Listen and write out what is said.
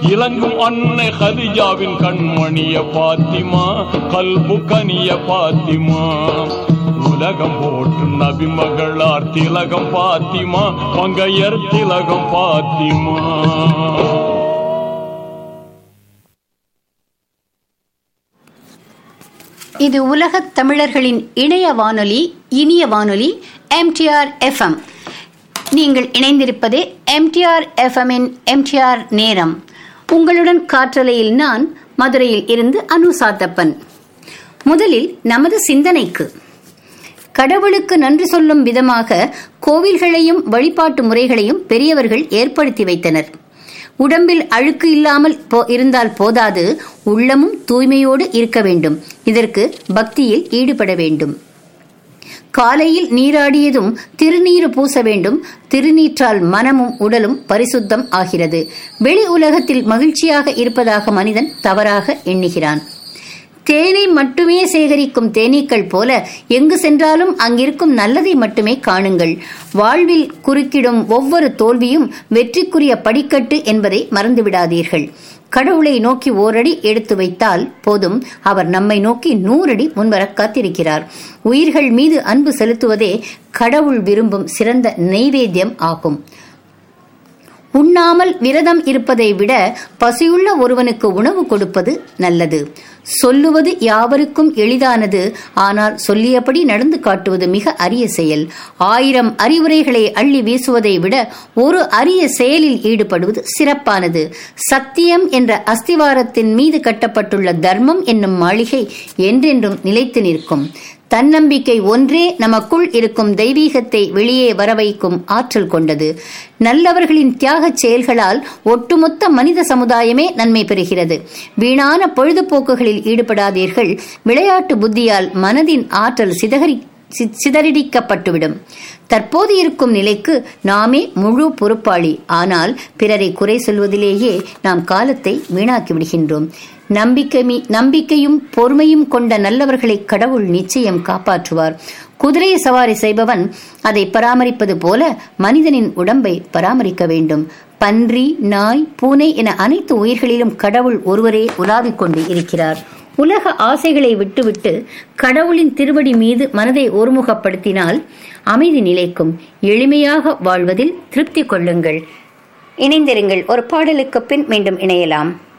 இலங்கும் அன்னை ஹதிஜாவின் கண்மணிய பாத்திமா கல்பு கனிய பாத்திமா உலகம் போற்று நபி மகளார் திலகம் பாத்திமா பங்கையர் திலகம் பாத்திமா இது உலகத் தமிழர்களின் இணைய வானொலி இனிய வானொலி எம்டிஆர் எஃப்எம் நீங்கள் இணைந்திருப்பது எம்டிஆர் எஃப்எம்மின் எம்டிஆர் நேரம் உங்களுடன் காற்றலையில் நான் மதுரையில் இருந்து அனு சாத்தப்பன் முதலில் நமது சிந்தனைக்கு கடவுளுக்கு நன்றி சொல்லும் விதமாக கோவில்களையும் வழிபாட்டு முறைகளையும் பெரியவர்கள் ஏற்படுத்தி வைத்தனர் உடம்பில் அழுக்கு இல்லாமல் போ இருந்தால் போதாது உள்ளமும் தூய்மையோடு இருக்க வேண்டும் இதற்கு பக்தியில் ஈடுபட வேண்டும் காலையில் நீராடியதும் திருநீறு பூச வேண்டும் திருநீற்றால் மனமும் உடலும் பரிசுத்தம் ஆகிறது வெளி உலகத்தில் மகிழ்ச்சியாக இருப்பதாக மனிதன் தவறாக எண்ணுகிறான் தேனை மட்டுமே சேகரிக்கும் தேனீக்கள் போல எங்கு சென்றாலும் அங்கிருக்கும் நல்லதை மட்டுமே காணுங்கள் வாழ்வில் குறுக்கிடும் ஒவ்வொரு தோல்வியும் வெற்றிக்குரிய படிக்கட்டு என்பதை மறந்துவிடாதீர்கள் கடவுளை நோக்கி ஓரடி எடுத்து வைத்தால் போதும் அவர் நம்மை நோக்கி நூறடி முன்வர காத்திருக்கிறார் உயிர்கள் மீது அன்பு செலுத்துவதே கடவுள் விரும்பும் சிறந்த நெய்வேத்தியம் ஆகும் உண்ணாமல் விரதம் இருப்பதை விட பசியுள்ள ஒருவனுக்கு உணவு கொடுப்பது நல்லது சொல்லுவது யாவருக்கும் எளிதானது ஆனால் சொல்லியபடி நடந்து காட்டுவது மிக அரிய செயல் ஆயிரம் அறிவுரைகளை அள்ளி வீசுவதை விட ஒரு அரிய செயலில் ஈடுபடுவது சிறப்பானது சத்தியம் என்ற அஸ்திவாரத்தின் மீது கட்டப்பட்டுள்ள தர்மம் என்னும் மாளிகை என்றென்றும் நிலைத்து நிற்கும் தன்னம்பிக்கை ஒன்றே நமக்குள் இருக்கும் தெய்வீகத்தை வெளியே வரவைக்கும் ஆற்றல் கொண்டது நல்லவர்களின் தியாகச் செயல்களால் ஒட்டுமொத்த மனித சமுதாயமே நன்மை பெறுகிறது வீணான பொழுதுபோக்குகளில் ஈடுபடாதீர்கள் விளையாட்டு புத்தியால் மனதின் ஆற்றல் சிதகரி சிதறடிக்கப்பட்டுவிடும் தற்போது இருக்கும் நிலைக்கு நாமே முழு பொறுப்பாளி ஆனால் பிறரை குறை சொல்வதிலேயே நாம் காலத்தை வீணாக்கி விடுகின்றோம் நம்பிக்கை நம்பிக்கையும் பொறுமையும் கொண்ட நல்லவர்களை கடவுள் நிச்சயம் காப்பாற்றுவார் குதிரை சவாரி செய்பவன் அதை பராமரிப்பது போல மனிதனின் உடம்பை பராமரிக்க வேண்டும் பன்றி நாய் பூனை என அனைத்து உயிர்களிலும் கடவுள் ஒருவரே உலாவிக் கொண்டு இருக்கிறார் உலக ஆசைகளை விட்டுவிட்டு கடவுளின் திருவடி மீது மனதை ஒருமுகப்படுத்தினால் அமைதி நிலைக்கும் எளிமையாக வாழ்வதில் திருப்தி கொள்ளுங்கள் இணைந்திருங்கள் ஒரு பாடலுக்கு பின் மீண்டும் இணையலாம்